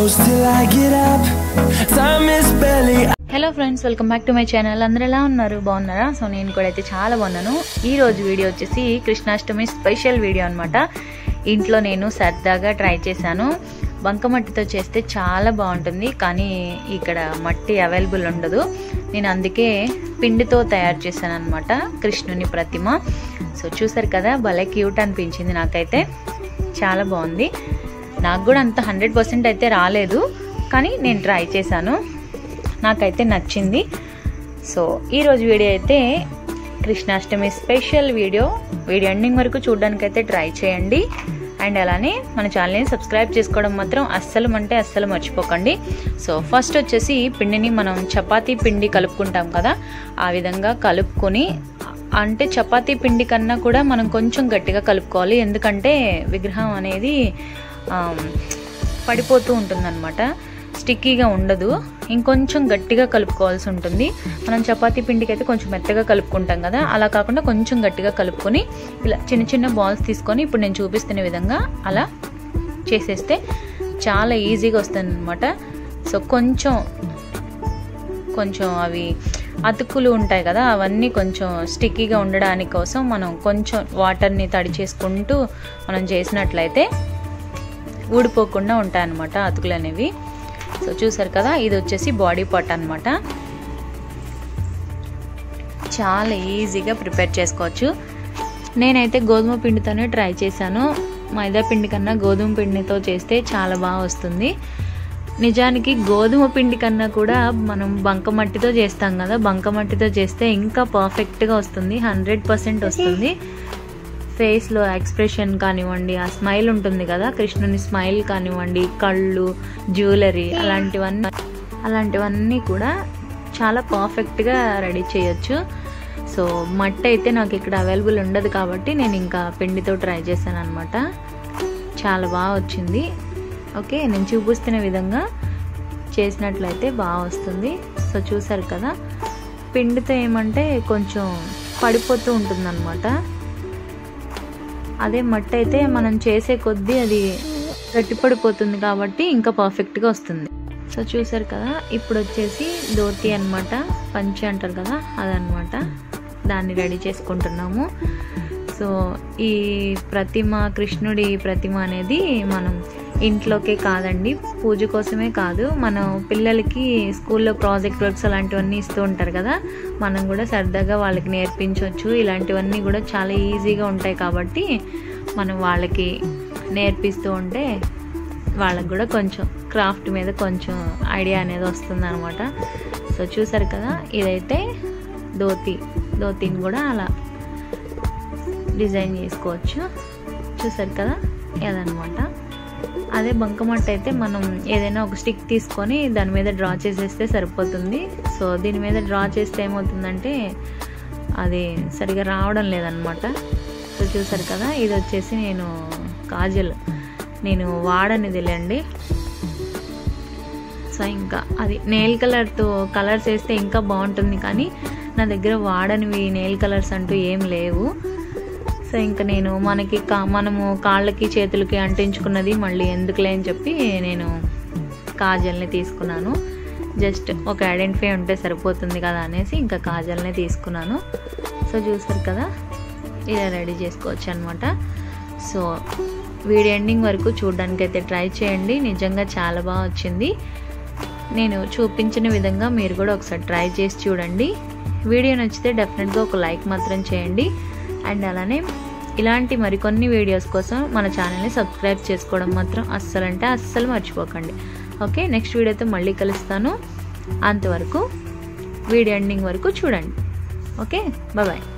close till I get up. Time is barely hello friends welcome back to my channel అందరూ ఎలా ఉన్నారు బాగున్నారా so నేను కూడా అయితే చాలా బాగున్నాను ఈ రోజు వీడియో వచ్చేసి కృష్ణాష్టమి స్పెషల్ వీడియో అనమాట ఇంట్లో నేను సరదాగా ట్రై చేశాను బంకమట్టితో చేస్తే చాలా బాగుంటుంది కానీ ఇక్కడ మట్టి అవైలబుల్ ఉండదు నేను అందుకే పిండితో తయారు చేశాను అనమాట కృష్ణుని ప్రతిమ సో చూసారు కదా భలే క్యూట్ అనిపించింది నాకైతే చాలా బాగుంది నాకు కూడా అంత హండ్రెడ్ పర్సెంట్ అయితే రాలేదు కానీ నేను ట్రై చేశాను నాకైతే నచ్చింది సో ఈరోజు వీడియో అయితే Krishnashtami special video video ending వరకు చూడడానికి అయితే ట్రై చేయండి అండ్ అలానే మన ఛానల్ని సబ్స్క్రైబ్ చేసుకోవడం మాత్రం అస్సలు అంటే అస్సలు మర్చిపోకండి సో ఫస్ట్ వచ్చేసి పిండిని మనం చపాతీ పిండి కలుపుకుంటాం కదా ఆ విధంగా కలుపుకొని అంటే చపాతీ పిండి కన్నా కూడా మనం కొంచెం గట్టిగా కలుపుకోవాలి ఎందుకంటే విగ్రహం అనేది ఆమ్, పడిపోతూ ఉంటుందన్నమాట స్టిక్కీగా ఉండదు ఇంకొంచెం గట్టిగా కలుపుకోవాల్సి ఉంటుంది మనం చపాతీ పిండికి అయితే కొంచెం మెత్తగా కలుపుకుంటాం కదా అలా కాకుండా కొంచెం గట్టిగా కలుపుకొని ఇలా చిన్న చిన్న బాల్స్ తీసుకొని ఇప్పుడు నేను చూపిస్తున్న విధంగా అలా చేసేస్తే చాలా ఈజీగా వస్తుంది అనమాట సో కొంచెం కొంచెం అవి అతుకులు ఉంటాయి కదా అవన్నీ కొంచెం స్టిక్కీగా ఉండడానికి కోసం మనం కొంచెం వాటర్ని తడి చేసుకుంటూ మనం చేసినట్లయితే ఊడిపోకుండా ఉంటాయన్నమాట అతుకులు అనేవి సో చూసారు కదా ఇది వచ్చేసి బాడీ పార్ట్ అనమాట చాలా ఈజీగా ప్రిపేర్ చేసుకోవచ్చు నేనైతే గోధుమ పిండితోనే ట్రై చేశాను మైదా పిండి కన్నా గోధుమ పిండితో చేస్తే చాలా బాగా వస్తుంది నిజానికి గోధుమ పిండి కన్నా కూడా మనం బంకమట్టితో చేస్తాం కదా బంకమట్టితో చేస్తే ఇంకా పర్ఫెక్ట్గా వస్తుంది హండ్రెడ్ పర్సెంట్ వస్తుంది ఫేస్లో ఎక్స్ప్రెషన్ కానివ్వండి ఆ స్మైల్ ఉంటుంది కదా కృష్ణుని స్మైల్ కానివ్వండి కళ్ళు జ్యువెలరీ అలాంటివన్నీ అలాంటివన్నీ కూడా చాలా పర్ఫెక్ట్గా రెడీ చేయొచ్చు సో మట్టి అయితే నాకు ఇక్కడ అవైలబుల్ ఉండదు కాబట్టి నేను ఇంకా పిండితో ట్రై చేశాను అనమాట చాలా బాగా వచ్చింది ఓకే నేను చూపిస్తున్న విధంగా చేసినట్లయితే బాగా వస్తుంది సో చూసారు కదా పిండితో ఏమంటే కొంచెం పడిపోతూ ఉంటుందన్నమాట అదే మట్టి అయితే మనం చేసే కొద్దీ అది గట్టిపడిపోతుంది కాబట్టి ఇంకా పర్ఫెక్ట్గా వస్తుంది సో చూసారు కదా ఇప్పుడు వచ్చేసి ధోతి అనమాట పంచి అంటారు కదా అదనమాట దాన్ని రెడీ చేసుకుంటున్నాము సో ఈ ప్రతిమ కృష్ణుడి ప్రతిమ అనేది మనం ఇంట్లోకే కాదండి పూజ కోసమే కాదు మనం పిల్లలకి స్కూల్లో ప్రాజెక్ట్ వర్క్స్ అలాంటివన్నీ ఇస్తూ ఉంటారు కదా మనం కూడా సరదాగా వాళ్ళకి నేర్పించవచ్చు ఇలాంటివన్నీ కూడా చాలా ఈజీగా ఉంటాయి కాబట్టి మనం వాళ్ళకి నేర్పిస్తూ ఉంటే వాళ్ళకి కూడా కొంచెం క్రాఫ్ట్ మీద కొంచెం ఐడియా అనేది వస్తుంది అనమాట సో చూసారు కదా ఇదైతే ధోతి ధోతిని కూడా అలా డిజైన్ చేసుకోవచ్చు చూసారు కదా ఇదనమాట అదే బంకమట్ట అయితే మనం ఏదైనా ఒక స్టిక్ తీసుకొని దాని మీద డ్రా చేసేస్తే సరిపోతుంది సో దీని మీద డ్రా చేస్తే ఏమవుతుందంటే అది సరిగా రావడం లేదనమాట సో చూసారు కదా ఇది వచ్చేసి నేను కాజల్ నేను వాడనిది లేండి సో ఇంకా అది నెయిల్ కలర్తో కలర్స్ వేస్తే ఇంకా బాగుంటుంది కానీ నా దగ్గర వాడనివి నెయిల్ కలర్స్ అంటూ ఏం లేవు సో ఇంకా నేను మనకి కా మనము కాళ్ళకి చేతులకి అంటించుకున్నది మళ్ళీ ఎందుకులే అని చెప్పి నేను కాజల్ని తీసుకున్నాను జస్ట్ ఒక ఐడెంటిఫై ఉంటే సరిపోతుంది కదా అనేసి ఇంకా కాజల్ని తీసుకున్నాను సో చూసారు కదా ఇలా రెడీ చేసుకోవచ్చు అనమాట సో వీడియో ఎండింగ్ వరకు చూడడానికి అయితే ట్రై చేయండి నిజంగా చాలా బాగా వచ్చింది నేను చూపించిన విధంగా మీరు కూడా ఒకసారి ట్రై చేసి చూడండి వీడియో నచ్చితే డెఫినెట్గా ఒక లైక్ మాత్రం చేయండి అండ్ అలానే ఇలాంటి మరికొన్ని వీడియోస్ కోసం మన ఛానల్ని సబ్స్క్రైబ్ చేసుకోవడం మాత్రం అస్సలు అంటే అస్సలు మర్చిపోకండి ఓకే నెక్స్ట్ వీడియోతో మళ్ళీ కలుస్తాను అంతవరకు వీడియో ఎండింగ్ వరకు చూడండి ఓకే బాయ్